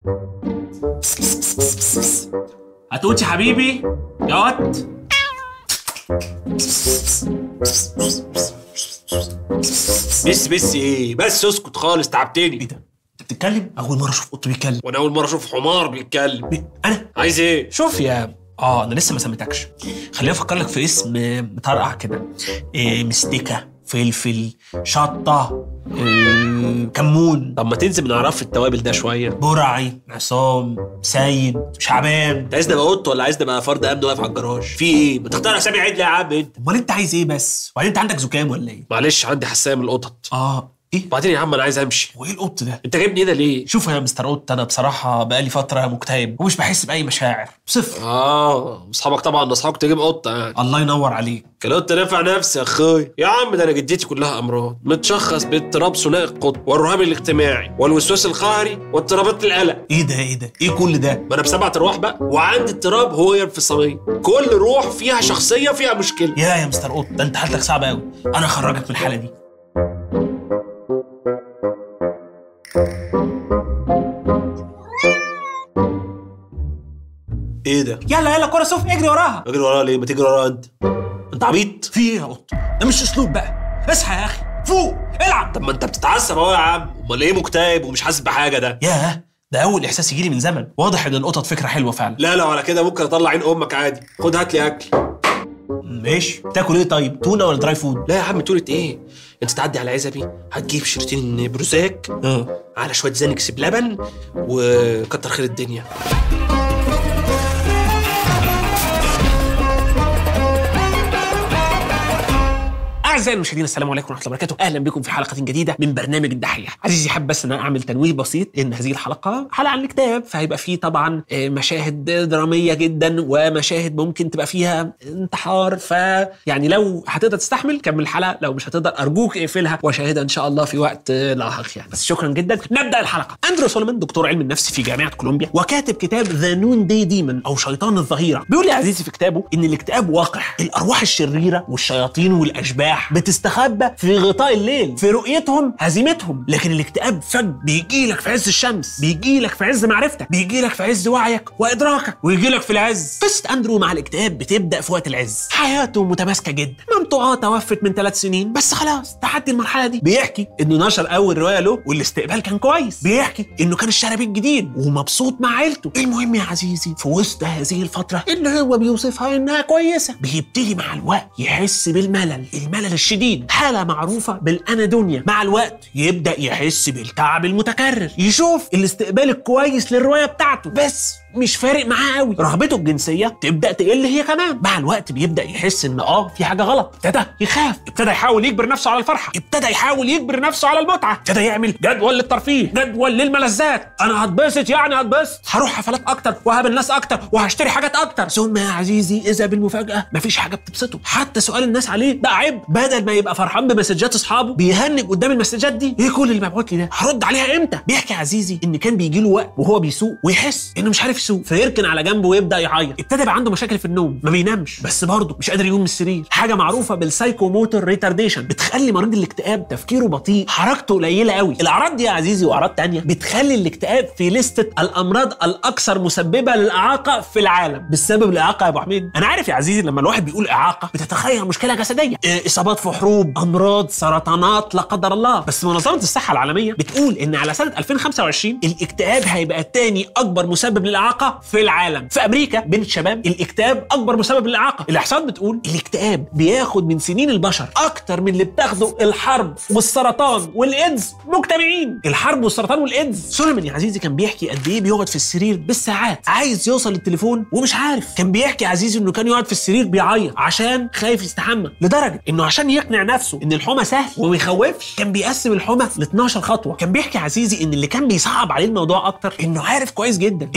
هتقول يا حبيبي يا واد بس بس ايه بس اسكت خالص ايه تعبتني ده انت بتتكلم اول مره اشوف قط بيتكلم وانا اول مره اشوف حمار بيتكلم بي- انا عايز ايه شوف يا اه انا لسه ما سميتكش خليني افكر لك في اسم مطرقع كده إيه مستكه فلفل شطه إيه كمون طب ما تنزل من اعراف التوابل ده شويه برعي عصام سيد شعبان انت عايزني ابقى قط ولا عايزني ابقى فرد امن واقف على الجراج في ايه ما تختار اسامي عدل يا عم انت امال انت عايز ايه بس وبعدين انت عندك زكام ولا ايه معلش عندي حساسيه من القطط اه ايه وبعدين يا عم انا عايز امشي هو ايه القط ده انت جايبني هنا ليه شوف يا مستر قط انا بصراحه بقالي فتره مكتئب ومش بحس باي مشاعر صفر اه اصحابك طبعا اصحابك تجيب قطه يعني الله ينور عليك كان نافع نفسي يا اخويا يا عم ده انا جدتي كلها امراض متشخص باضطراب ثنائي القطب والرهاب الاجتماعي والوسواس القهري واضطرابات القلق ايه ده ايه ده ايه كل ده ما انا بسبعة ارواح بقى وعندي اضطراب هوية انفصامية كل روح فيها شخصية فيها مشكلة يا يا مستر قط ده انت حالتك صعبه قوي انا اخرجك من الحاله دي ايه ده؟ يلا يلا كرة سوف اجري وراها اجري وراها ليه؟ ما تجري وراها انت انت عبيط في ايه يا قط ده مش اسلوب بقى اصحى يا اخي فوق العب طب ما انت بتتعصب اهو يا عم امال ايه مكتئب ومش حاسس بحاجة ده ياه ده اول احساس يجيلي من زمن واضح ان القطط فكره حلوه فعلا لا لو على كده ممكن اطلع عين امك عادي خد هات لي اكل ماشي تاكل ايه طيب تونه ولا دراي فود لا يا عم تقولة ايه انت تعدي على عزبي هتجيب شريطين بروزاك اه على شويه زانكس بلبن وكتر خير الدنيا اعزائي المشاهدين السلام عليكم ورحمه الله وبركاته اهلا بكم في حلقه جديده من برنامج الدحيح عزيزي حابب بس ان انا اعمل تنويه بسيط ان هذه الحلقه حلقه عن الكتاب فهيبقى فيه طبعا آه، مشاهد دراميه جدا ومشاهد ممكن تبقى فيها انتحار فيعني لو هتقدر تستحمل كمل الحلقه لو مش هتقدر ارجوك اقفلها وشاهدها ان شاء الله في وقت آه، لاحق يعني بس شكرا جدا نبدا الحلقه اندرو سولومان دكتور علم النفس في جامعه كولومبيا وكاتب كتاب ذا نون داي ديمون او شيطان الظهيره بيقول يا عزيزي في كتابه ان الاكتئاب واقع الارواح الشريره والشياطين والاشباح بتستخبى في غطاء الليل في رؤيتهم هزيمتهم لكن الاكتئاب فج بيجي لك في عز الشمس بيجي لك في عز معرفتك بيجي لك في عز وعيك وادراكك ويجي لك في العز قصه اندرو مع الاكتئاب بتبدا في وقت العز حياته متماسكه جدا مامته اه توفت من ثلاث سنين بس خلاص تحدي المرحله دي بيحكي انه نشر اول روايه له والاستقبال كان كويس بيحكي انه كان اشترى بيت جديد ومبسوط مع عيلته المهم يا عزيزي في وسط هذه الفتره اللي هو بيوصفها انها كويسه بيبتدي مع الوقت يحس بالملل الملل الشديد حاله معروفه بالانادونيا مع الوقت يبدا يحس بالتعب المتكرر يشوف الاستقبال الكويس للروايه بتاعته بس مش فارق معاه قوي رغبته الجنسيه تبدا تقل هي كمان مع الوقت بيبدا يحس ان اه في حاجه غلط ابتدى يخاف ابتدى يحاول يجبر نفسه على الفرحه ابتدى يحاول يجبر نفسه على المتعه ابتدى يعمل جدول للترفيه جدول للملذات انا هتبسط يعني هتبسط هروح حفلات اكتر وهقابل ناس اكتر وهشتري حاجات اكتر ثم يا عزيزي اذا بالمفاجاه مفيش حاجه بتبسطه حتى سؤال الناس عليه ده عيب بدل ما يبقى فرحان بمسجات اصحابه بيهنج قدام المسجات دي ايه كل اللي مبعوت لي ده هرد عليها امتى بيحكي عزيزي ان كان بيجي له وقت وهو بيسوق ويحس انه مش عارف يسوق فيركن على جنبه ويبدا يعيط ابتدى يبقى عنده مشاكل في النوم ما بينامش بس برضه مش قادر يقوم من السرير حاجه معروفه بالسايكوموتور ريتارديشن بتخلي مريض الاكتئاب تفكيره بطيء حركته قليله قوي الاعراض دي يا عزيزي واعراض تانية بتخلي الاكتئاب في لستة الامراض الاكثر مسببه للاعاقه في العالم بسبب الاعاقه يا ابو حميد انا عارف يا عزيزي لما الواحد بيقول اعاقه بتتخيل مشكله جسديه إيه، اصابات في حروب امراض سرطانات لا قدر الله بس منظمه الصحه العالميه بتقول ان على سنه 2025 الاكتئاب هيبقى تاني اكبر مسبب للاعاقه في العالم في امريكا بين الشباب الاكتئاب اكبر مسبب للاعاقه الاحصاءات بتقول الاكتئاب بياخد من سنين البشر اكتر من اللي بتاخده الحرب والسرطان والايدز مجتمعين الحرب والسرطان والايدز سوليمان يا عزيزي كان بيحكي قد ايه بيقعد في السرير بالساعات عايز يوصل للتليفون ومش عارف كان بيحكي عزيزي انه كان يقعد في السرير بيعيط عشان خايف يستحمى لدرجه انه عشان يقنع نفسه ان الحمى سهل وما يخوفش كان بيقسم الحمى ل 12 خطوه كان بيحكي عزيزي ان اللي كان بيصعب عليه الموضوع اكتر انه عارف كويس جدا ان بره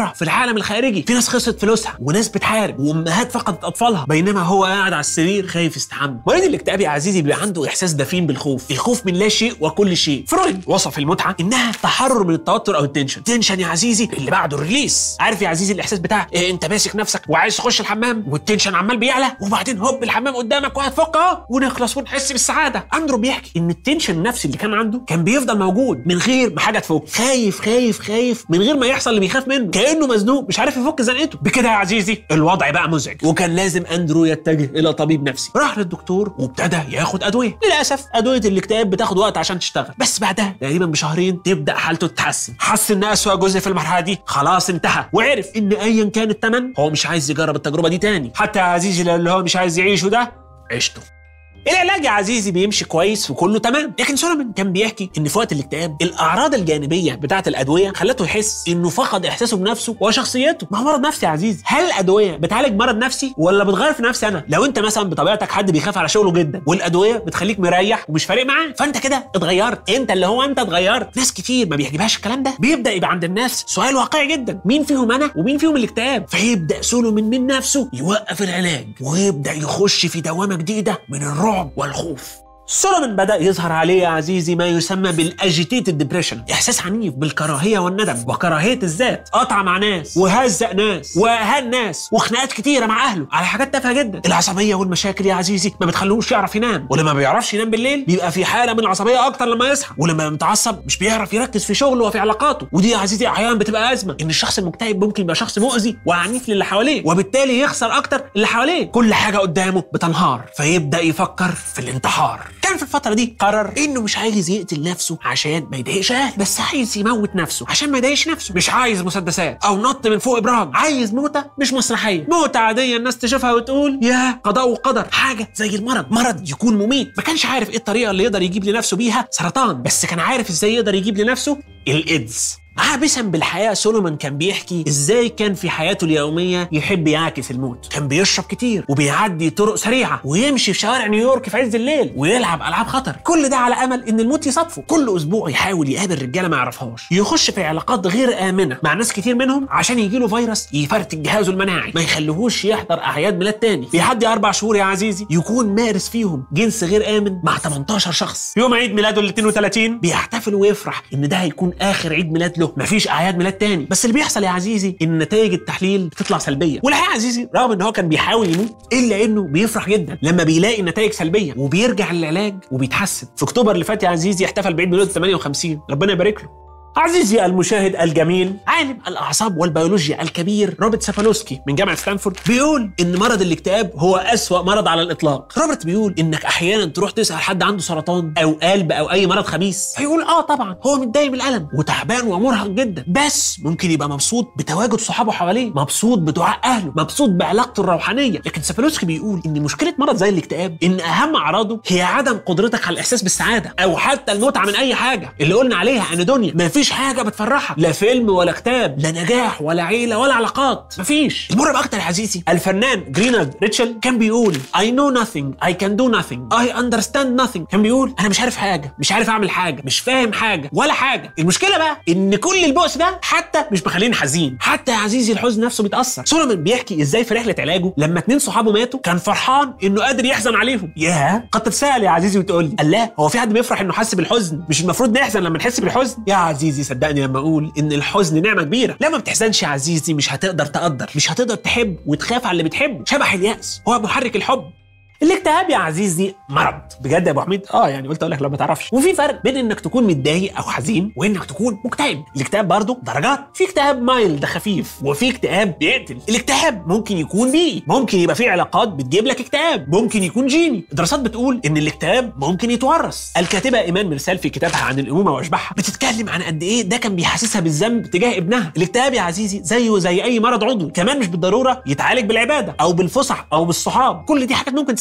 بره في العالم الخارجي في ناس خسرت فلوسها وناس بتحارب وامهات فقدت اطفالها بينما هو قاعد على السرير خايف يستحمى مريض الاكتئاب يا عزيزي بيبقى عنده احساس دفين بالخوف الخوف من لا شيء وكل شيء فرويد وصف المتعه انها تحرر من التوتر او التنشن تنشن يا عزيزي اللي بعده الريليس عارف يا عزيزي الاحساس بتاع إيه انت ماسك نفسك وعايز تخش الحمام والتنشن عمال بيعلى وبعدين هوب الحمام قدامك وهتفك اهو ونخلص ونحس بالسعاده اندرو بيحكي ان التنشن النفسي اللي كان عنده كان بيفضل موجود من غير ما حاجه تفك خايف خايف خايف من غير ما يحصل اللي بيخاف منه كانه مزنوق مش عارف يفك زنقته بكده يا عزيزي الوضع بقى مزعج وكان لازم اندرو يتجه الى طبيب نفسي راح للدكتور وابتدى ياخد ادويه للاسف ادويه الاكتئاب بتاخد وقت عشان تشتغل بس بعدها تقريبا بشهرين تبدا حالته تتحسن حس ان اسوأ جزء في المرحله دي خلاص انتهى وعرف ان ايا كان الثمن هو مش عايز يجرب التجربه دي تاني حتى يا عزيزي اللي هو مش عايز يعيشه ده عيشته العلاج يا عزيزي بيمشي كويس وكله تمام لكن سولومون كان بيحكي ان في وقت الاكتئاب الاعراض الجانبيه بتاعه الادويه خلته يحس انه فقد احساسه بنفسه وشخصيته ما هو مرض نفسي يا عزيزي هل الادويه بتعالج مرض نفسي ولا بتغير في نفسي انا لو انت مثلا بطبيعتك حد بيخاف على شغله جدا والادويه بتخليك مريح ومش فارق معاه فانت كده اتغيرت انت اللي هو انت اتغيرت ناس كتير ما بيعجبهاش الكلام ده بيبدا يبقى عند الناس سؤال واقعي جدا مين فيهم انا ومين فيهم الاكتئاب فيبدا سولومون من نفسه يوقف العلاج ويبدا يخش في دوامه جديده من الرعب والخوف سولومون بدا يظهر عليه يا عزيزي ما يسمى بالاجيتيتد ديبريشن احساس عنيف بالكراهيه والندم وكراهيه الذات قطع مع ناس وهزق ناس واهان ناس وخناقات كتيره مع اهله على حاجات تافهه جدا العصبيه والمشاكل يا عزيزي ما بتخلوش يعرف ينام ولما ما بيعرفش ينام بالليل بيبقى في حاله من العصبيه اكتر لما يصحى ولما يبقى متعصب مش بيعرف يركز في شغله وفي علاقاته ودي يا عزيزي احيانا بتبقى ازمه ان الشخص المكتئب ممكن يبقى شخص مؤذي وعنيف للي حواليه وبالتالي يخسر اكتر اللي حواليه كل حاجه قدامه بتنهار فيبدا يفكر في الانتحار كان في الفتره دي قرر انه مش عايز يقتل نفسه عشان ما يضايقش اهله بس عايز يموت نفسه عشان ما يضايقش نفسه مش عايز مسدسات او نط من فوق ابراج عايز موته مش مسرحيه موته عاديه الناس تشوفها وتقول يا قضاء وقدر حاجه زي المرض مرض يكون مميت ما كانش عارف ايه الطريقه اللي يقدر يجيب لنفسه بيها سرطان بس كان عارف ازاي يقدر يجيب لنفسه الايدز عابسا بالحياة سولومون كان بيحكي ازاي كان في حياته اليومية يحب يعاكس الموت كان بيشرب كتير وبيعدي طرق سريعة ويمشي في شوارع نيويورك في عز الليل ويلعب ألعاب خطر كل ده على أمل إن الموت يصادفه كل أسبوع يحاول يقابل رجالة ما يعرفهاش يخش في علاقات غير آمنة مع ناس كتير منهم عشان يجيله فيروس يفرتك جهازه المناعي ما يخليهوش يحضر أعياد ميلاد تاني بيعدي أربع شهور يا عزيزي يكون مارس فيهم جنس غير آمن مع 18 شخص يوم عيد ميلاده ال 32 بيحتفل ويفرح إن ده هيكون آخر عيد ميلاد له مفيش أعياد ميلاد تاني بس اللي بيحصل يا عزيزي ان نتائج التحليل بتطلع سلبيه والحقيقه يا عزيزي رغم ان هو كان بيحاول يموت الا انه بيفرح جدا لما بيلاقي النتائج سلبيه وبيرجع للعلاج وبيتحسن في اكتوبر اللي فات يا عزيزي احتفل بعيد ميلاده 58 ربنا يبارك له عزيزي المشاهد الجميل عالم الاعصاب والبيولوجيا الكبير روبرت سافالوسكي من جامعه ستانفورد بيقول ان مرض الاكتئاب هو اسوا مرض على الاطلاق روبرت بيقول انك احيانا تروح تسال حد عنده سرطان او قلب او اي مرض خبيث فيقول اه طبعا هو متضايق من الالم وتعبان ومرهق جدا بس ممكن يبقى مبسوط بتواجد صحابه حواليه مبسوط بدعاء اهله مبسوط بعلاقته الروحانيه لكن سافالوسكي بيقول ان مشكله مرض زي الاكتئاب ان اهم اعراضه هي عدم قدرتك على الاحساس بالسعاده او حتى المتعه من اي حاجه اللي قلنا عليها انيدونيا مفيش حاجه بتفرحك لا فيلم ولا كتاب لا نجاح ولا عيله ولا علاقات مفيش المرعب اكتر يا عزيزي الفنان جرينارد ريتشل كان بيقول I know nothing I can do nothing I understand nothing كان بيقول انا مش عارف حاجه مش عارف اعمل حاجه مش فاهم حاجه ولا حاجه المشكله بقى ان كل البؤس ده حتى مش مخليني حزين حتى يا عزيزي الحزن نفسه بيتاثر سولومون بيحكي ازاي في رحله علاجه لما اتنين صحابه ماتوا كان فرحان انه قادر يحزن عليهم ياه قد تتساءل يا عزيزي وتقول لي الله هو في حد بيفرح انه حس بالحزن مش المفروض نحزن لما نحس بالحزن يا عزيزي صدقني لما اقول ان الحزن نعمه كبيره لما بتحزنش يا عزيزي مش هتقدر تقدر مش هتقدر تحب وتخاف على اللي بتحبه شبح الياس هو محرك الحب الاكتئاب يا عزيزي مرض بجد يا ابو حميد اه يعني قلت اقول لك لو ما تعرفش وفي فرق بين انك تكون متضايق او حزين وانك تكون مكتئب الاكتئاب برضه درجات في اكتئاب مايل ده خفيف وفي اكتئاب بيقتل الاكتئاب ممكن يكون بيئي ممكن يبقى في علاقات بتجيب لك اكتئاب ممكن يكون جيني الدراسات بتقول ان الاكتئاب ممكن يتورث الكاتبه ايمان مرسال في كتابها عن الامومه واشباحها بتتكلم عن قد ايه ده كان بيحسسها بالذنب تجاه ابنها الاكتئاب يا عزيزي زيه زي اي مرض عضوي كمان مش بالضروره يتعالج بالعباده او بالفسح او بالصحاب كل دي حاجات ممكن تساعد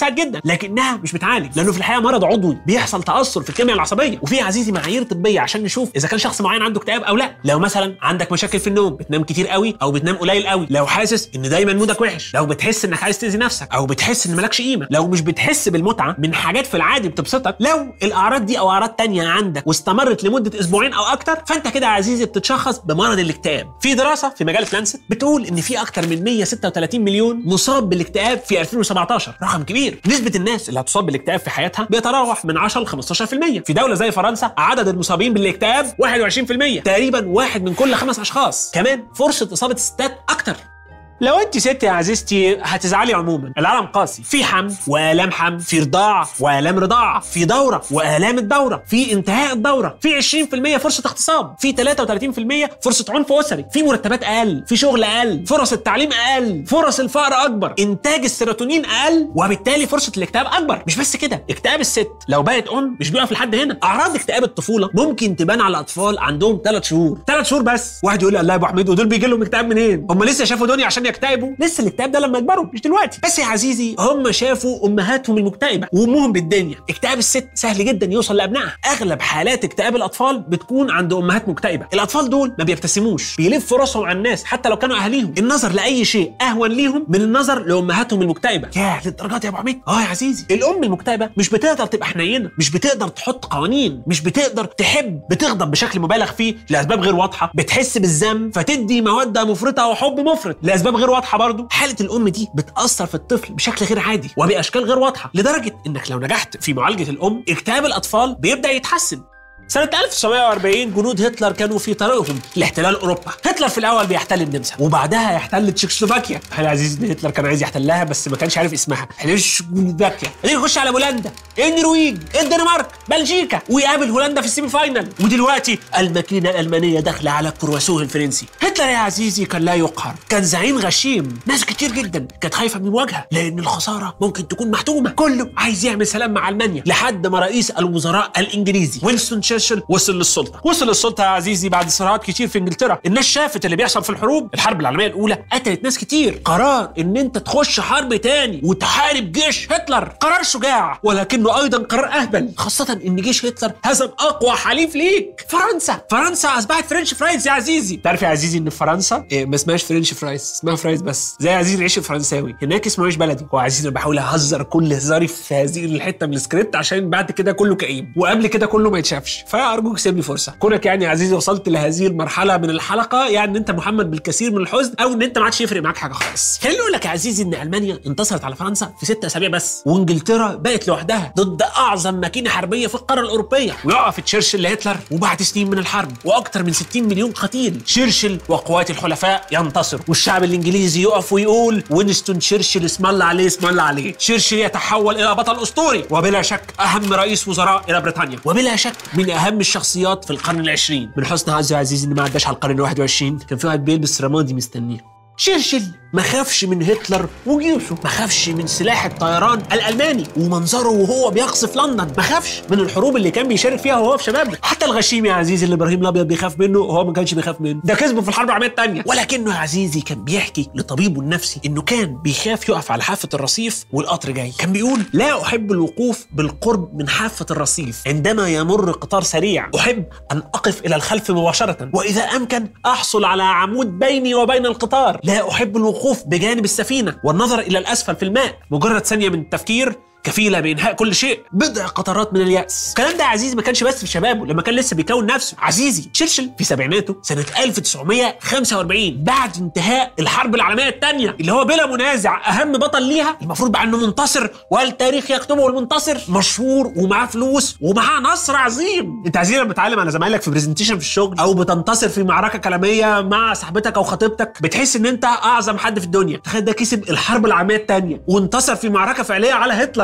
بتساعد جدا لكنها مش بتعالج لانه في الحقيقه مرض عضوي بيحصل تاثر في الكيمياء العصبيه وفي يا عزيزي معايير طبيه عشان نشوف اذا كان شخص معين عنده اكتئاب او لا لو مثلا عندك مشاكل في النوم بتنام كتير قوي او بتنام قليل قوي لو حاسس ان دايما مودك وحش لو بتحس انك عايز تاذي نفسك او بتحس ان مالكش قيمه لو مش بتحس بالمتعه من حاجات في العادي بتبسطك لو الاعراض دي او اعراض تانية عندك واستمرت لمده اسبوعين او اكتر فانت كده يا عزيزي بتتشخص بمرض الاكتئاب في دراسه في مجله لانست بتقول ان في اكتر من 136 مليون مصاب بالاكتئاب في 2017 رقم كبير نسبه الناس اللي هتصاب بالاكتئاب في حياتها بيتراوح من 10 ل 15% في دوله زي فرنسا عدد المصابين بالاكتئاب 21% تقريبا واحد من كل خمس اشخاص كمان فرصه اصابه الستات اكتر لو انت ست يا عزيزتي هتزعلي عموما العالم قاسي في حمل والام حمل في رضاعه والام رضاعه في دوره والام الدوره في انتهاء الدوره في 20% فرصه اغتصاب في 33% فرصه عنف اسري في مرتبات اقل في شغل اقل فرص التعليم اقل فرص الفقر اكبر انتاج السيروتونين اقل وبالتالي فرصه الاكتئاب اكبر مش بس كده اكتئاب الست لو بقت ام مش بيقف لحد هنا اعراض اكتئاب الطفوله ممكن تبان على اطفال عندهم 3 شهور 3 شهور بس واحد يقول لي الله يا ابو حميد ودول بيجي لهم اكتئاب منين هم لسه شافوا دنيا عشان يكتئبوا لسه الاكتئاب ده لما يكبروا مش دلوقتي بس يا عزيزي هم شافوا امهاتهم المكتئبه وامهم بالدنيا اكتئاب الست سهل جدا يوصل لابنائها اغلب حالات اكتئاب الاطفال بتكون عند امهات مكتئبه الاطفال دول ما بيبتسموش بيلفوا راسهم على الناس حتى لو كانوا اهاليهم النظر لاي شيء اهون ليهم من النظر لامهاتهم المكتئبه ياه للدرجات يا ابو حميد اه يا عزيزي الام المكتئبه مش بتقدر تبقى حنينه مش بتقدر تحط قوانين مش بتقدر تحب بتغضب بشكل مبالغ فيه لاسباب غير واضحه بتحس بالذنب فتدي موده مفرطه وحب مفرط لاسباب غير واضحه برضه حاله الام دي بتاثر في الطفل بشكل غير عادي وباشكال غير واضحه لدرجه انك لو نجحت في معالجه الام اكتئاب الاطفال بيبدا يتحسن سنة 1940 جنود هتلر كانوا في طريقهم لاحتلال اوروبا، هتلر في الاول بيحتل النمسا وبعدها يحتل تشيكوسلوفاكيا، انا عزيز ان هتلر كان عايز يحتلها بس ما كانش عارف اسمها، تشيكوسلوفاكيا، بعدين يخش على بولندا، النرويج، الدنمارك، بلجيكا ويقابل هولندا في السيمي فاينل، ودلوقتي الماكينة الألمانية داخلة على الكرواسون الفرنسي، هتلر يا عزيزي كان لا يقهر، كان زعيم غشيم، ناس كتير جدا كانت خايفة من المواجهة لأن الخسارة ممكن تكون محتومة، كله عايز يعمل سلام مع ألمانيا لحد ما رئيس الوزراء الإنجليزي وينستون تشرشل وصل للسلطه وصل للسلطه يا عزيزي بعد صراعات كتير في انجلترا الناس شافت اللي بيحصل في الحروب الحرب العالميه الاولى قتلت ناس كتير قرار ان انت تخش حرب تاني وتحارب جيش هتلر قرار شجاع ولكنه ايضا قرار اهبل خاصه ان جيش هتلر هزم اقوى حليف ليك فرنسا فرنسا اصبحت فرنش فرايز يا عزيزي تعرف يا عزيزي ان في فرنسا إيه ما اسمهاش فرنش فرايز اسمها فرايز بس زي عزيزي العيش الفرنساوي هناك اسمه عيش بلدي هو عزيزي انا بحاول اهزر كل هزاري في هذه الحته من السكريبت عشان بعد كده كله كئيب وقبل كده كله ما يتشافش فارجوك سيب لي فرصه كونك يعني يا عزيزي وصلت لهذه المرحله من الحلقه يعني ان انت محمد بالكثير من الحزن او ان انت ما عادش يفرق معاك حاجه خالص خليني اقول لك يا عزيزي ان المانيا انتصرت على فرنسا في ست اسابيع بس وانجلترا بقت لوحدها ضد اعظم ماكينه حربيه في القاره الاوروبيه ويقف تشرشل لهتلر وبعد سنين من الحرب واكثر من 60 مليون قتيل تشرشل وقوات الحلفاء ينتصر والشعب الانجليزي يقف ويقول وينستون تشرشل اسم الله عليه اسم الله عليه تشرشل يتحول الى بطل اسطوري وبلا شك اهم رئيس وزراء الى بريطانيا وبلا شك من اهم الشخصيات في القرن العشرين من حسن حظه يا عزيزي ان ما عداش على القرن ال21 كان في واحد بيلبس رمادي مستنيه شرشل ما خافش من هتلر وجيوشه ما خافش من سلاح الطيران الالماني ومنظره وهو بيقصف لندن ما خافش من الحروب اللي كان بيشارك فيها وهو في شبابه حتى الغشيم يا عزيزي اللي ابراهيم الابيض بيخاف منه هو ما كانش بيخاف منه ده كسبه في الحرب العالميه الثانيه ولكنه يا عزيزي كان بيحكي لطبيبه النفسي انه كان بيخاف يقف على حافه الرصيف والقطر جاي كان بيقول لا احب الوقوف بالقرب من حافه الرصيف عندما يمر قطار سريع احب ان اقف الى الخلف مباشره واذا امكن احصل على عمود بيني وبين القطار لا احب الوقوف بجانب السفينه والنظر الى الاسفل في الماء مجرد ثانيه من التفكير كفيله بانهاء كل شيء بضع قطرات من الياس الكلام ده يا عزيزي ما كانش بس في شبابه لما كان لسه بيكون نفسه عزيزي تشرشل في سبعيناته سنه 1945 بعد انتهاء الحرب العالميه الثانيه اللي هو بلا منازع اهم بطل ليها المفروض بقى انه منتصر والتاريخ يكتبه المنتصر مشهور ومعاه فلوس ومعاه نصر عظيم انت عزيزي لما بتعلم على زمايلك في برزنتيشن في الشغل او بتنتصر في معركه كلاميه مع صاحبتك او خطيبتك بتحس ان انت اعظم حد في الدنيا تخيل ده كسب الحرب العالميه الثانيه وانتصر في معركه فعليه على هتلر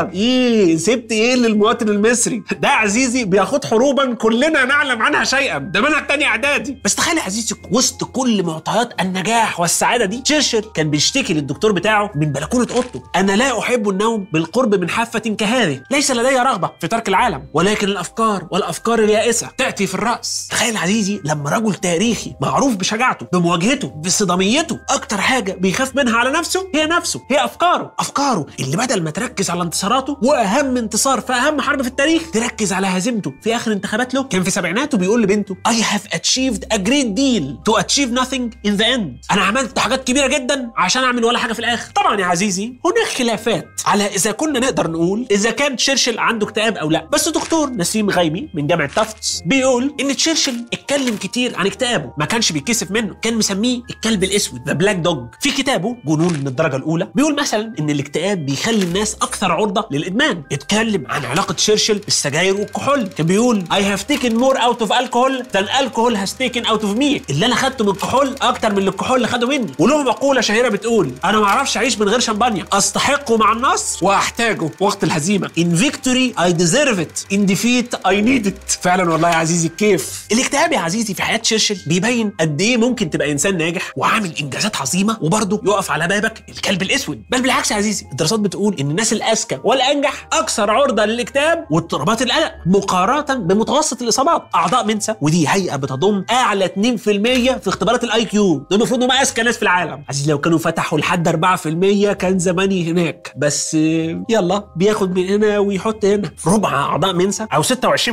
العالم ايه سبت ايه للمواطن المصري ده يا عزيزي بياخد حروبا كلنا نعلم عنها شيئا ده منهج تاني اعدادي بس تخيل يا عزيزي وسط كل معطيات النجاح والسعاده دي تشرشل كان بيشتكي للدكتور بتاعه من بلكونه اوضته انا لا احب النوم بالقرب من حافه كهذه ليس لدي رغبه في ترك العالم ولكن الافكار والافكار اليائسه تاتي في الراس تخيل عزيزي لما رجل تاريخي معروف بشجاعته بمواجهته بصداميته اكتر حاجه بيخاف منها على نفسه هي نفسه هي افكاره افكاره اللي بدل ما تركز على انتصاراته واهم انتصار في اهم حرب في التاريخ تركز على هزيمته في اخر انتخابات له كان في سبعيناته بيقول لبنته I have achieved a great deal to achieve nothing in the end انا عملت حاجات كبيره جدا عشان اعمل ولا حاجه في الاخر طبعا يا عزيزي هناك خلافات على اذا كنا نقدر نقول اذا كان تشرشل عنده اكتئاب او لا بس دكتور نسيم غيمي من جامعه تافتس بيقول ان تشرشل اتكلم كتير عن اكتئابه ما كانش بيتكسف منه كان مسميه الكلب الاسود ذا بلاك دوج في كتابه جنون من الدرجه الاولى بيقول مثلا ان الاكتئاب بيخلي الناس اكثر عرضه للادمان اتكلم عن علاقه تشرشل بالسجاير والكحول كان بيقول I have taken more out of alcohol than alcohol has taken out of me اللي انا خدته من الكحول اكتر من اللي الكحول اللي خده مني وله مقوله شهيره بتقول انا ما اعرفش اعيش من غير شمبانيا استحقه مع النصر واحتاجه وقت الهزيمه in victory I deserve it in defeat I need it فعلا والله يا عزيزي كيف الاكتئاب يا عزيزي في حياه تشرشل بيبين قد ايه ممكن تبقى انسان ناجح وعامل انجازات عظيمه وبرضه يقف على بابك الكلب الاسود بل بالعكس يا عزيزي الدراسات بتقول ان الناس الاذكى والانجح اكثر عرضه للاكتئاب واضطرابات القلق مقارنه بمتوسط الاصابات اعضاء منسا ودي هيئه بتضم اعلى 2% في اختبارات الاي كيو دول المفروض انهم اذكى ناس في العالم عزيزي لو كانوا فتحوا لحد 4% كان زماني هناك بس آه، يلا بياخد من هنا ويحط هنا ربع اعضاء منسا او 26%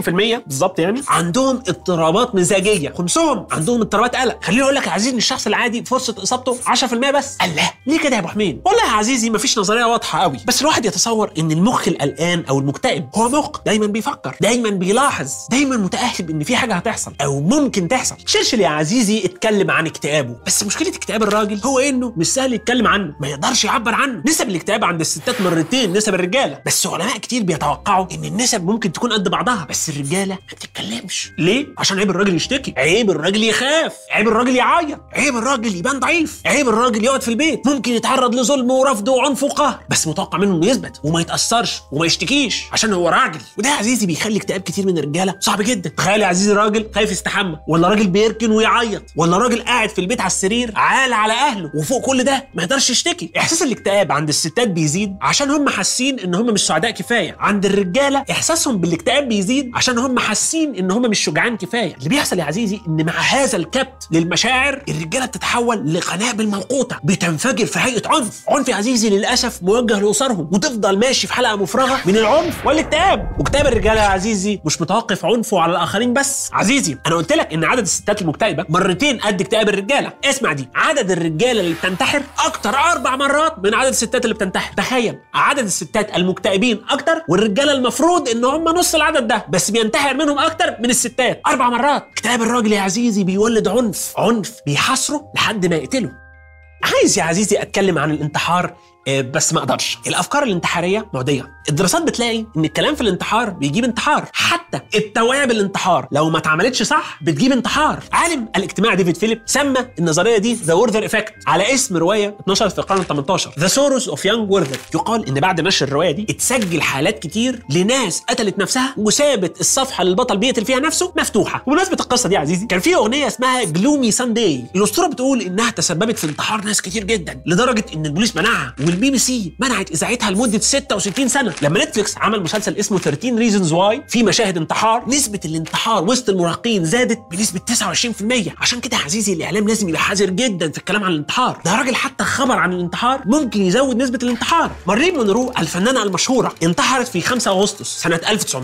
بالظبط يعني عندهم اضطرابات مزاجيه خمسهم عندهم اضطرابات قلق خليني اقول لك يا عزيزي ان الشخص العادي فرصه اصابته 10% بس الله ليه كده يا ابو حميد والله يا عزيزي مفيش نظريه واضحه قوي بس الواحد يتصور ان المخ القلقان او المكتئب هو مخ دايما بيفكر دايما بيلاحظ دايما متاهب ان في حاجه هتحصل او ممكن تحصل شرشل يا عزيزي اتكلم عن اكتئابه بس مشكله اكتئاب الراجل هو انه مش سهل يتكلم عنه ما يقدرش يعبر عنه نسب الاكتئاب عند الستات مرتين نسب الرجاله بس علماء كتير بيتوقعوا ان النسب ممكن تكون قد بعضها بس الرجاله ما بتتكلمش ليه عشان عيب الراجل يشتكي عيب الراجل يخاف عيب الراجل يعيط عيب الراجل يبان ضعيف عيب الراجل يقعد في البيت ممكن يتعرض لظلم ورفض وعنف وقهر بس متوقع منه انه يثبت وما يتاثرش وما يشتكيش عشان هو راجل وده يا عزيزي بيخلي اكتئاب كتير من الرجاله صعب جدا تخيل يا عزيزي راجل خايف يستحمى ولا راجل بيركن ويعيط ولا راجل قاعد في البيت على السرير عال على اهله وفوق كل ده ما يقدرش يشتكي احساس الاكتئاب عند الستات بيزيد عشان هم حاسين ان هم مش سعداء كفايه عند الرجاله احساسهم بالاكتئاب بيزيد عشان هم حاسين ان هم مش شجعان كفايه اللي بيحصل يا عزيزي ان مع هذا الكبت للمشاعر الرجاله بتتحول لقنابل موقوته بتنفجر في هيئه عنف عنف يا عزيزي للاسف موجه لاسرهم وتفضل ماشي في حلقه مفرغه من العنف والاكتئاب واكتئاب الرجاله يا عزيزي مش متوقف عنفه على الاخرين بس عزيزي انا قلت لك ان عدد الستات المكتئبه مرتين قد اكتئاب الرجاله اسمع دي عدد الرجاله اللي بتنتحر اكتر اربع مرات من عدد الستات اللي بتنتحر تخيل عدد الستات المكتئبين اكتر والرجاله المفروض ان هم نص العدد ده بس بينتحر منهم اكتر من الستات اربع مرات اكتئاب الراجل يا عزيزي بيولد عنف عنف بيحاصره لحد ما يقتله عايز يا عزيزي اتكلم عن الانتحار آه، بس ما اقدرش الافكار الانتحاريه معديه الدراسات بتلاقي ان الكلام في الانتحار بيجيب انتحار حتى التوابل الانتحار لو ما اتعملتش صح بتجيب انتحار عالم الاجتماع ديفيد فيليب سمى النظريه دي ذا وورذر افكت على اسم روايه اتنشرت في القرن ال 18 ذا سوروز اوف يانج وورذر يقال ان بعد نشر الروايه دي اتسجل حالات كتير لناس قتلت نفسها وسابت الصفحه اللي البطل بيقتل فيها نفسه مفتوحه وبمناسبه القصه دي يا عزيزي كان في اغنيه اسمها جلومي سانداي الاسطوره بتقول انها تسببت في انتحار ناس كتير جدا لدرجه ان البوليس منعها والبي بي سي منعت اذاعتها لمده 66 سنه لما نتفليكس عمل مسلسل اسمه 13 ريزونز واي في مشاهد انتحار نسبه الانتحار وسط المراهقين زادت بنسبه 29% عشان كده يا عزيزي الاعلام لازم يبقى حذر جدا في الكلام عن الانتحار ده راجل حتى خبر عن الانتحار ممكن يزود نسبه الانتحار مارلين مونرو الفنانه المشهوره انتحرت في 5 اغسطس سنه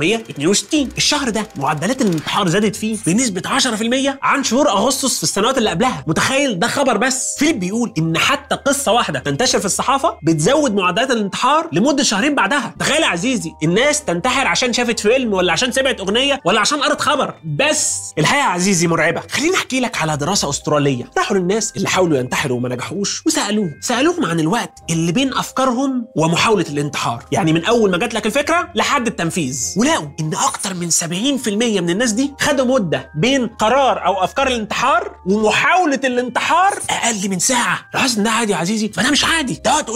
1962 الشهر ده معدلات الانتحار زادت فيه بنسبه 10% عن شهور اغسطس في السنوات اللي قبلها متخيل ده خبر بس فيليب بيقول ان حتى قصه واحده تنتشر في الصحافه بتزود معدلات الانتحار لمده شهرين بعدها تخيل يا عزيزي الناس تنتحر عشان شافت فيلم ولا عشان سمعت اغنيه ولا عشان قرت خبر بس الحقيقه يا عزيزي مرعبه خليني احكي لك على دراسه استراليه راحوا للناس اللي حاولوا ينتحروا وما نجحوش وسالوهم سالوهم عن الوقت اللي بين افكارهم ومحاوله الانتحار يعني من اول ما جات لك الفكره لحد التنفيذ ولقوا ان اكتر من 70% من الناس دي خدوا مده بين قرار او افكار الانتحار ومحاوله الانتحار اقل من ساعه لاحظت ان ده عادي يا عزيزي فده مش عادي ده وقت قليل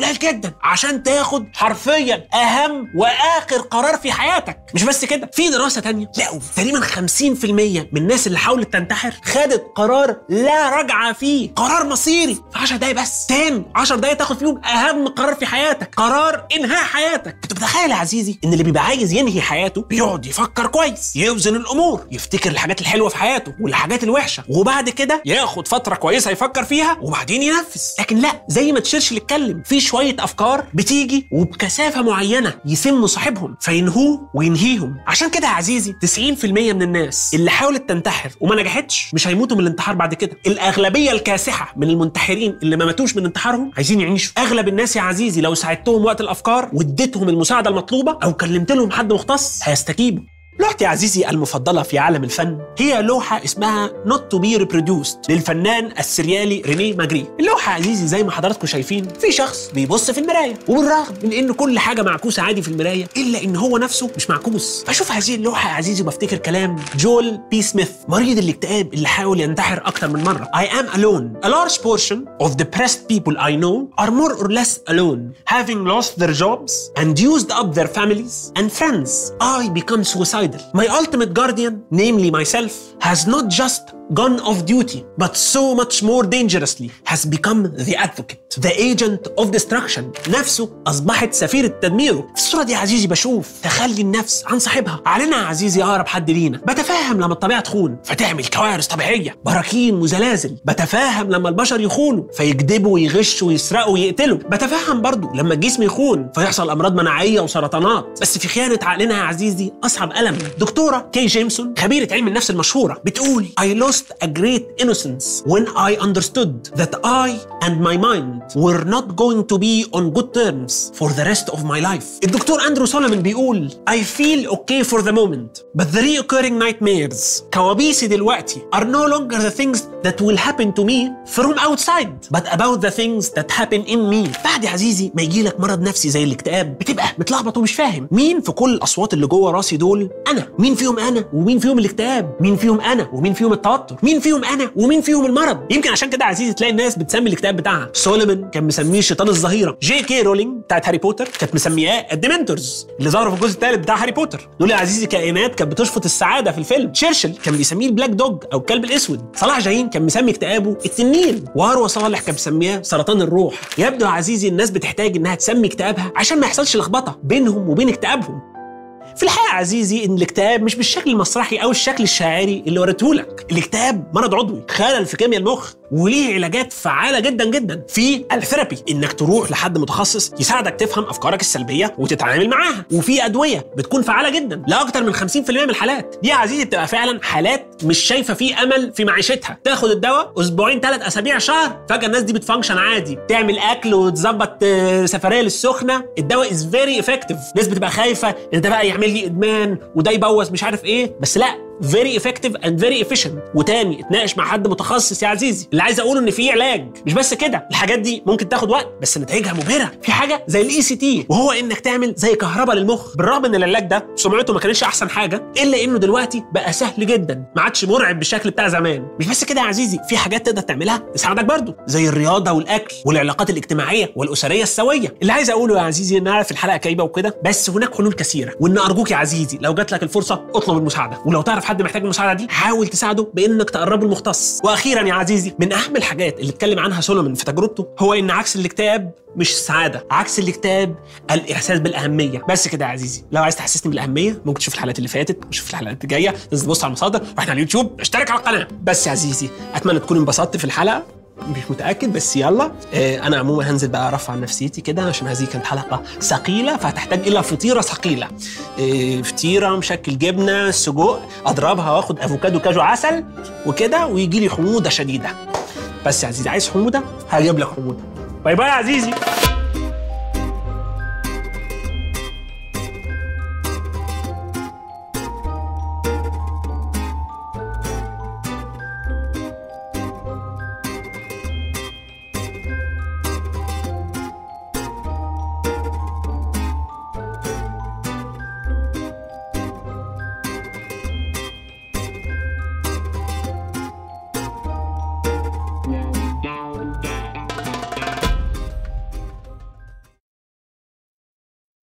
قليل جدا عشان تاخد حرفيا اهم واخر قرار في حياتك مش بس كده في دراسه تانية لقوا تقريبا 50% من الناس اللي حاولت تنتحر خدت قرار لا رجعه فيه قرار مصيري في 10 دقايق بس تاني 10 دقايق تاخد فيهم اهم قرار في حياتك قرار انهاء حياتك انت متخيل يا عزيزي ان اللي بيبقى عايز ينهي حياته بيقعد يفكر كويس يوزن الامور يفتكر الحاجات الحلوه في حياته والحاجات الوحشه وبعد كده ياخد فتره كويسه يفكر فيها وبعدين ينفذ لكن لا زي ما تشرشل اتكلم في شويه افكار بتيجي وبكثافه معينه يسموا صاحبهم فينهوه وينهيهم عشان كده يا عزيزي 90% من الناس اللي حاولت تنتحر وما نجحتش مش هيموتوا من الانتحار بعد كده الاغلبيه الكاسحه من المنتحرين اللي ما ماتوش من انتحارهم عايزين يعيشوا اغلب الناس يا عزيزي لو ساعدتهم وقت الافكار واديتهم المساعده المطلوبه او كلمت لهم حد مختص هيستجيبوا لوحتي يا عزيزي المفضلة في عالم الفن هي لوحة اسمها Not to be reproduced للفنان السريالي رينيه ماجري اللوحة يا عزيزي زي ما حضراتكم شايفين في شخص بيبص في المراية وبالرغم من ان كل حاجة معكوسة عادي في المراية الا ان هو نفسه مش معكوس بشوف هذه اللوحة يا عزيزي وبفتكر كلام جول بي سميث مريض الاكتئاب اللي حاول ينتحر اكتر من مرة I am alone A large portion of depressed people I know are more or less alone having lost their jobs and used up their families and friends I become suicidal My ultimate guardian, namely myself, has not just gone off duty, but so much more dangerously has become the advocate, the agent of destruction. نفسه أصبحت سفيرة تدميره. في الصورة دي يا عزيزي بشوف تخلي النفس عن صاحبها. علينا يا عزيزي أقرب حد لينا. بتفهم لما الطبيعة تخون فتعمل كوارث طبيعية، براكين وزلازل. بتفهم لما البشر يخونوا فيكذبوا ويغشوا ويسرقوا ويقتلوا. بتفهم برضو لما الجسم يخون فيحصل أمراض مناعية وسرطانات. بس في خيانة عقلنا يا عزيزي أصعب ألم. دكتورة كي جيمسون خبيرة علم النفس المشهورة بتقول I lost a great innocence when I understood that I and my mind were not going to be on good terms for the rest of my life. الدكتور أندرو سولومون بيقول I feel okay for the moment but the reoccurring nightmares كوابيسي دلوقتي are no longer the things that will happen to me from outside but about the things that happen in me. بعد يا عزيزي ما يجي لك مرض نفسي زي الاكتئاب بتبقى متلخبط ومش فاهم مين في كل الأصوات اللي جوه راسي دول أنا مين فيهم أنا ومين فيهم الاكتئاب مين فيهم أنا ومين فيهم التوتر مين فيهم انا ومين فيهم المرض يمكن عشان كده عزيزي تلاقي الناس بتسمي الكتاب بتاعها سوليمان كان مسميه شيطان الظهيره جي كي رولينج بتاعت هاري بوتر كانت مسمياه الديمنتورز اللي ظهروا في الجزء الثالث بتاع هاري بوتر دول يا عزيزي كائنات كانت بتشفط السعاده في الفيلم تشرشل كان بيسميه البلاك دوج او الكلب الاسود صلاح جاهين كان مسمي اكتئابه التنين وهروى صالح كان مسمياه سرطان الروح يبدو يا عزيزي الناس بتحتاج انها تسمي اكتئابها عشان ما يحصلش لخبطه بينهم وبين اكتئابهم في الحقيقه عزيزي ان الاكتئاب مش بالشكل المسرحي او الشكل الشاعري اللي وريته لك الاكتئاب مرض عضوي خلل في كيمياء المخ وليه علاجات فعاله جدا جدا في الثيرابي انك تروح لحد متخصص يساعدك تفهم افكارك السلبيه وتتعامل معاها وفي ادويه بتكون فعاله جدا لاكثر من 50% من الحالات دي يا عزيزي بتبقى فعلا حالات مش شايفه فيه امل في معيشتها تاخد الدواء اسبوعين ثلاث اسابيع شهر فجاه الناس دي بتفانكشن عادي تعمل اكل وتظبط آه، سفريه للسخنه الدواء از فيري افكتيف ناس بتبقى خايفه ان ده بقى يعمل لي ادمان وده يبوظ مش عارف ايه بس لا فيري افكتيف اند فيري efficient وتاني اتناقش مع حد متخصص يا عزيزي اللي عايز اقوله ان في علاج مش بس كده الحاجات دي ممكن تاخد وقت بس نتائجها مبهره في حاجه زي الاي سي تي وهو انك تعمل زي كهرباء للمخ بالرغم ان العلاج ده سمعته ما كانتش احسن حاجه الا انه دلوقتي بقى سهل جدا ما عادش مرعب بالشكل بتاع زمان مش بس كده يا عزيزي في حاجات تقدر تعملها تساعدك برضو زي الرياضه والاكل والعلاقات الاجتماعيه والاسريه السويه اللي عايز اقوله يا عزيزي ان عارف الحلقه كئيبه وكده بس هناك حلول كثيره وان ارجوك يا عزيزي لو جات لك الفرصه اطلب المساعده ولو تعرف حد محتاج المساعده دي حاول تساعده بانك تقربه المختص واخيرا يا عزيزي من اهم الحاجات اللي اتكلم عنها سولومون في تجربته هو ان عكس الاكتئاب مش السعاده عكس الاكتئاب الاحساس بالاهميه بس كده يا عزيزي لو عايز تحسسني بالاهميه ممكن تشوف الحلقات اللي فاتت وتشوف الحلقات الجايه تنزل تبص على المصادر واحنا على اليوتيوب اشترك على القناه بس يا عزيزي اتمنى تكون انبسطت في الحلقه مش متاكد بس يلا آه انا عموما هنزل بقى ارفع عن نفسيتي كده عشان هذه كانت حلقه ثقيله فهتحتاج الى فطيره ثقيله آه فطيره مشكل جبنه سجق اضربها واخد افوكادو كاجو عسل وكده ويجي لي حموضه شديده بس يا عزيزي عايز حموضه هجيب لك حموضه باي باي يا عزيزي